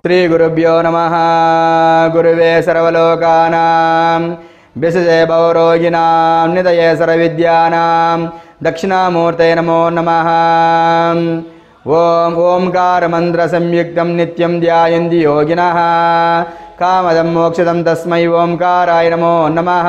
శ్రీగురుభ్యో నమ గురువే సర్వలోకానాం విశజే భవరోగిణాం నిదయే సర్వవిద్యానాం దక్షిణామూర్తే నమో నమ ఓం ఓంకారమంత్ర సంయుక్తం నిత్యం ధ్యాయంతి యోగినః కామదం మోక్షదం తస్మై ఓంకారాయ నమో నమః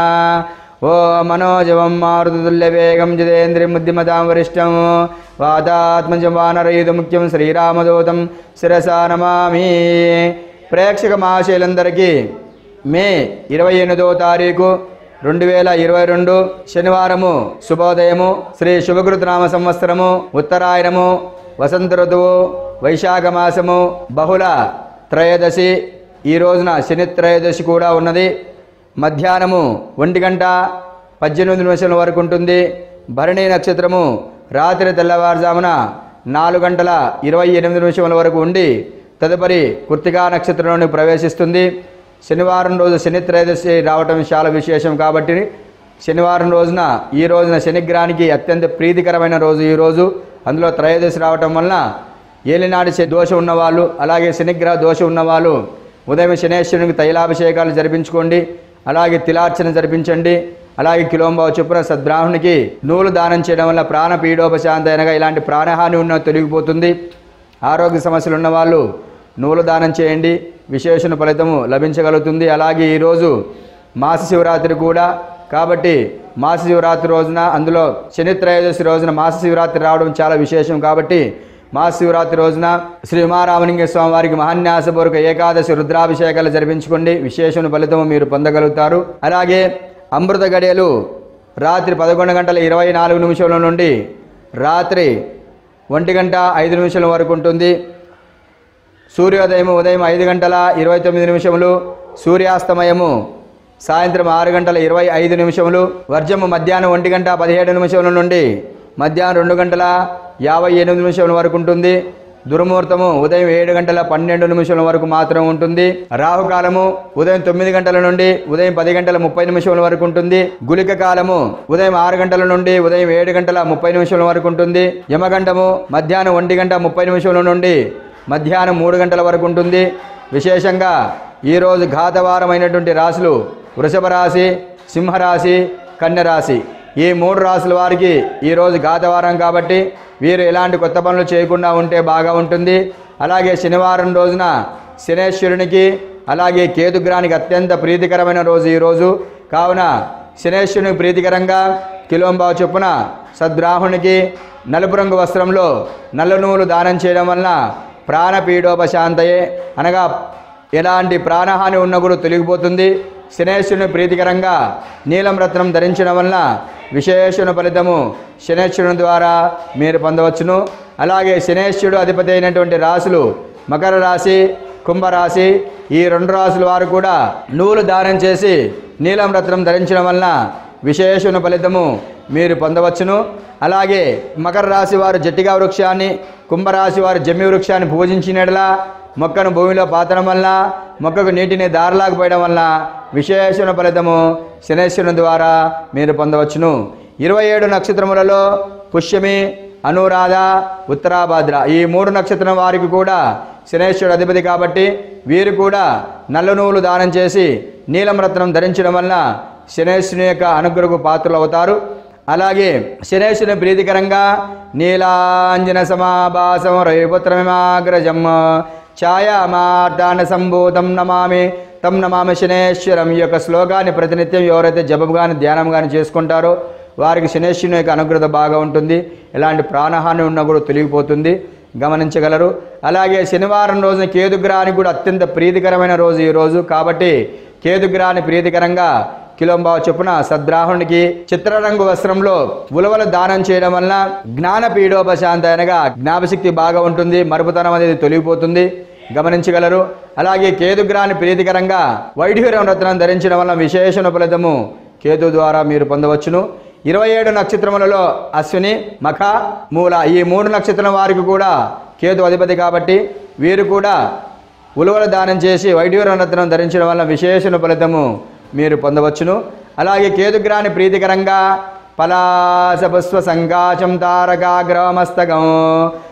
ఓ మనోజవం మారుతుల్యవేగం జితేంద్రియం బుద్ధిమతాం వరిష్టం వాతాత్మజం వానరయుధ ముఖ్యం శ్రీరామదూతం శిరసా నమామి ప్రేక్షక మహాశైలందరికీ మే ఇరవై ఎనిమిదో తారీఖు రెండు వేల ఇరవై రెండు శనివారము శుభోదయము శ్రీ శుభకృతనామ సంవత్సరము ఉత్తరాయణము వసంత ఋతువు వైశాఖ మాసము బహుళ త్రయోదశి ఈ రోజున శని త్రయోదశి కూడా ఉన్నది మధ్యాహ్నము ఒంటి గంట పద్దెనిమిది నిమిషాల వరకు ఉంటుంది భరణి నక్షత్రము రాత్రి తెల్లవారుజామున నాలుగు గంటల ఇరవై ఎనిమిది నిమిషముల వరకు ఉండి తదుపరి కృతికా నక్షత్రంలోని ప్రవేశిస్తుంది శనివారం రోజు శని త్రయోదశి రావటం చాలా విశేషం కాబట్టి శనివారం రోజున ఈ రోజున శనిగ్రహానికి అత్యంత ప్రీతికరమైన రోజు ఈ రోజు అందులో త్రయోదశి రావటం వలన ఏలినాటి శ- దోషం ఉన్నవాళ్ళు అలాగే శనిగ్రహ దోషం ఉన్నవాళ్ళు ఉదయం శనేశ్వరునికి తైలాభిషేకాలు జరిపించుకోండి అలాగే తిలార్చన జరిపించండి అలాగే కిలోంబావు చొప్పున సద్బ్రాహ్మణికి నూలు దానం చేయడం వల్ల ప్రాణ పీడోపశాంతి అనగా ఇలాంటి ప్రాణహాని ఉన్న తొలగిపోతుంది ఆరోగ్య సమస్యలు ఉన్నవాళ్ళు నూలు దానం చేయండి విశేషణ ఫలితము లభించగలుగుతుంది అలాగే ఈరోజు మాస శివరాత్రి కూడా కాబట్టి మాస శివరాత్రి రోజున అందులో శని త్రయోదశి రోజున మాస శివరాత్రి రావడం చాలా విశేషం కాబట్టి మాస శివరాత్రి రోజున శ్రీ ఉమారామలింగ స్వామి వారికి మహాన్యాసపూర్వక ఏకాదశి రుద్రాభిషేకాలు జరిపించుకోండి విశేషణ ఫలితము మీరు పొందగలుగుతారు అలాగే అమృత గడియలు రాత్రి పదకొండు గంటల ఇరవై నాలుగు నిమిషాల నుండి రాత్రి ఒంటి గంట ఐదు నిమిషాల వరకు ఉంటుంది సూర్యోదయం ఉదయం ఐదు గంటల ఇరవై తొమ్మిది నిమిషములు సూర్యాస్తమయము సాయంత్రం ఆరు గంటల ఇరవై ఐదు నిమిషములు వర్జము మధ్యాహ్నం ఒంటి గంట పదిహేడు నిమిషముల నుండి మధ్యాహ్నం రెండు గంటల యాభై ఎనిమిది నిమిషముల వరకు ఉంటుంది దుర్ముహూర్తము ఉదయం ఏడు గంటల పన్నెండు నిమిషముల వరకు మాత్రం ఉంటుంది రాహుకాలము ఉదయం తొమ్మిది గంటల నుండి ఉదయం పది గంటల ముప్పై నిమిషముల వరకు ఉంటుంది గుళిక కాలము ఉదయం ఆరు గంటల నుండి ఉదయం ఏడు గంటల ముప్పై నిమిషముల వరకు ఉంటుంది యమగంటము మధ్యాహ్నం ఒంటి గంట ముప్పై నిమిషముల నుండి మధ్యాహ్నం మూడు గంటల వరకు ఉంటుంది విశేషంగా ఈరోజు ఘాతవారమైనటువంటి రాశులు వృషభ రాశి సింహరాశి కన్యరాశి ఈ మూడు రాశుల వారికి ఈరోజు ఘాతవారం కాబట్టి వీరు ఎలాంటి కొత్త పనులు చేయకుండా ఉంటే బాగా ఉంటుంది అలాగే శనివారం రోజున శనేశ్వరునికి అలాగే కేతుగ్రహానికి అత్యంత ప్రీతికరమైన రోజు ఈరోజు కావున శనేశ్వరునికి ప్రీతికరంగా కిలోంబావు చొప్పున సద్బ్రాహ్మణునికి నలుపు రంగు వస్త్రంలో నల్ల నువ్వులు దానం చేయడం వలన ప్రాణపీడోపశాంతయే అనగా ఎలాంటి ప్రాణహాని ఉన్న కూడా తొలగిపోతుంది శనేశ్వరుని ప్రీతికరంగా నీలం రత్నం ధరించడం వలన విశేషణ ఫలితము శనేశ్వరుని ద్వారా మీరు పొందవచ్చును అలాగే శనేశ్వరుడు అధిపతి అయినటువంటి రాశులు మకర రాశి కుంభరాశి ఈ రెండు రాశుల వారు కూడా నువ్వులు దానం చేసి నీలం రత్నం ధరించడం వలన విశేషణ ఫలితము మీరు పొందవచ్చును అలాగే మకర రాశి వారు జట్టిగా వృక్షాన్ని కుంభరాశి వారు జమ్మి వృక్షాన్ని పూజించినట్లా మొక్కను భూమిలో పాతడం వల్ల మొక్కకు నీటిని దారలాకపోయడం వల్ల విశేషణ ఫలితము శనేశ్వరుని ద్వారా మీరు పొందవచ్చును ఇరవై ఏడు నక్షత్రములలో పుష్యమి అనురాధ ఉత్తరాభాద్ర ఈ మూడు నక్షత్రం వారికి కూడా శనేశ్వరుడు అధిపతి కాబట్టి వీరు కూడా నల్ల నువ్వులు దానం చేసి నీలం రత్నం ధరించడం వల్ల శనేశ్వరుని యొక్క అనుగ్రహకు పాత్రలు అవుతారు అలాగే శనేశ్వరుని ప్రీతికరంగా నీలాంజన సమాభాసం రవిపుత్రమిమాగ్రజం ఛాయామార్దాన సంభూతం నమామి తం నమామి శనేశ్వరం ఈ యొక్క శ్లోకాన్ని ప్రతినిత్యం ఎవరైతే జపం కానీ ధ్యానం కానీ చేసుకుంటారో వారికి శనేశ్వరుని యొక్క అనుగ్రహత బాగా ఉంటుంది ఎలాంటి ప్రాణహాని ఉన్నా కూడా తొలగిపోతుంది గమనించగలరు అలాగే శనివారం రోజున కేతుగ్రహానికి కూడా అత్యంత ప్రీతికరమైన రోజు ఈ రోజు కాబట్టి కేతుగ్రహాన్ని ప్రీతికరంగా కిలోంబావ చొప్పున సద్బ్రాహ్మణునికి చిత్రరంగు వస్త్రంలో ఉలవల దానం చేయడం వలన జ్ఞాన పీడోపశాంతి అనగా జ్ఞాపశక్తి బాగా ఉంటుంది మరుపుతనం అనేది తొలగిపోతుంది గమనించగలరు అలాగే కేతుగ్రహాన్ని ప్రీతికరంగా వైఢ్యూరం రత్నం ధరించడం వలన విశేషణ ఫలితము కేతు ద్వారా మీరు పొందవచ్చును ఇరవై ఏడు నక్షత్రములలో అశ్విని మఖ మూల ఈ మూడు నక్షత్రం వారికి కూడా కేతు అధిపతి కాబట్టి వీరు కూడా ఉలువల దానం చేసి వైడ్యూర రత్నం ధరించడం వల్ల విశేషణ ఫలితము మీరు పొందవచ్చును అలాగే కేతుగ్రాని ప్రీతికరంగా పలాసపుష్ప సంకాచం తారకాగ్రమస్తకం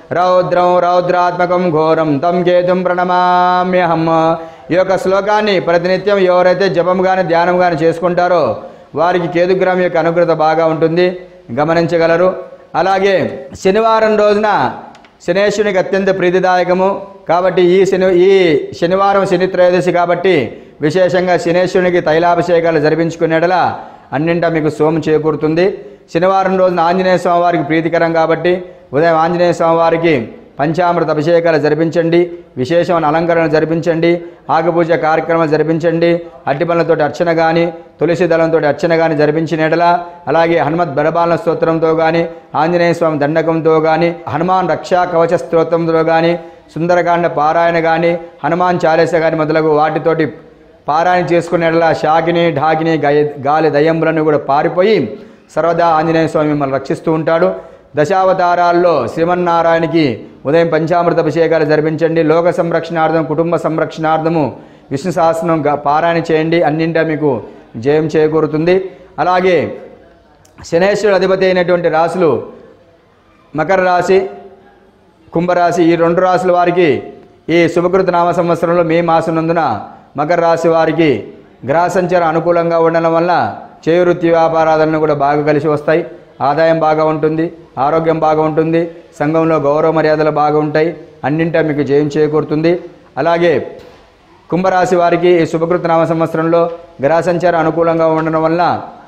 రౌద్రం రౌద్రాత్మకం ఘోరం తం కేతుం ప్రణమామ్యహం ఈ యొక్క శ్లోకాన్ని ప్రతినిత్యం ఎవరైతే జపం కానీ ధ్యానం కానీ చేసుకుంటారో వారికి కేతుగ్రహం యొక్క అనుగ్రత బాగా ఉంటుంది గమనించగలరు అలాగే శనివారం రోజున శనేశ్వరునికి అత్యంత ప్రీతిదాయకము కాబట్టి ఈ శని ఈ శనివారం శని త్రయోదశి కాబట్టి విశేషంగా శనేశ్వరునికి తైలాభిషేకాలు జరిపించుకునేటలా అన్నింటా మీకు సోము చేకూరుతుంది శనివారం రోజున ఆంజనేయ స్వామి వారికి ప్రీతికరం కాబట్టి ఉదయం ఆంజనేయ స్వామి వారికి పంచామృత అభిషేకాలు జరిపించండి విశేషమైన అలంకరణ జరిపించండి ఆగపూజ కార్యక్రమాలు జరిపించండి అట్టిపనులతో అర్చన కానీ తులసి దళంతో అర్చన కానీ జరిపించినట్లా అలాగే హనుమత్ బలబాలన స్తోత్రంతో కానీ ఆంజనేయ స్వామి దండకంతో కానీ హనుమాన్ రక్షా కవచ స్తోత్రంతో కానీ సుందరకాండ పారాయణ కానీ హనుమాన్ చాలీస కానీ మొదలగు వాటితోటి పారాయణ చేసుకునేలా షాకిని ఢాకిని గయ- గాలి దయ్యంబులను కూడా పారిపోయి సర్వదా ఆంజనేయ స్వామి మిమ్మల్ని రక్షిస్తూ ఉంటాడు దశావతారాల్లో శ్రీమన్నారాయణకి ఉదయం పంచామృత అభిషేకాలు జరిపించండి లోక సంరక్షణార్థం కుటుంబ సంరక్షణార్థము విష్ణు సహస్రం గా- పారాయణ చేయండి అన్నింటా మీకు జయం చేకూరుతుంది అలాగే శనేశ్వరుడు అధిపతి అయినటువంటి రాశులు మకర రాశి కుంభరాశి ఈ రెండు రాశుల వారికి ఈ శుభకృత నామ సంవత్సరంలో మే మాసనందున మకర రాశి వారికి గ్రహ సంచారం అనుకూలంగా ఉండడం వల్ల చేయి వృత్తి వ్యాపారాలను కూడా బాగా కలిసి వస్తాయి ఆదాయం బాగా ఉంటుంది ఆరోగ్యం బాగా ఉంటుంది సంఘంలో గౌరవ మర్యాదలు బాగా ఉంటాయి అన్నింటా మీకు జయం చేకూరుతుంది అలాగే కుంభరాశి వారికి ఈ శుభకృత నామ సంవత్సరంలో గ్రహ సంచారం అనుకూలంగా ఉండడం వల్ల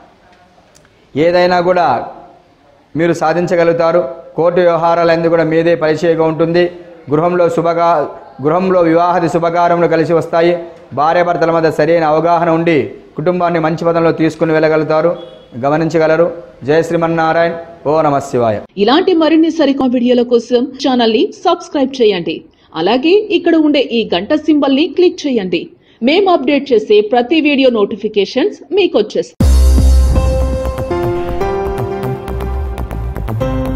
ఏదైనా కూడా మీరు సాధించగలుగుతారు కోర్టు వ్యవహారాలన్నీ కూడా మీదే పరిచయగా ఉంటుంది గృహంలో శుభగా గృహంలో వివాహది శుభకారములు కలిసి వస్తాయి భార్యాభర్తల మధ్య సరైన అవగాహన ఉండి కుటుంబాన్ని మంచి పదంలో తీసుకుని వెళ్ళగలుగుతారు గమనించగలరు జయ శ్రీమన్నారాయణ ఓ నమ శివాయ ఇలాంటి మరిన్ని సరికొత్త వీడియోల కోసం ఛానల్ ని సబ్స్క్రైబ్ చేయండి అలాగే ఇక్కడ ఉండే ఈ గంట సింబల్ ని క్లిక్ చేయండి మేము అప్డేట్ చేసే ప్రతి వీడియో నోటిఫికేషన్స్ మీకు వచ్చేస్తాయి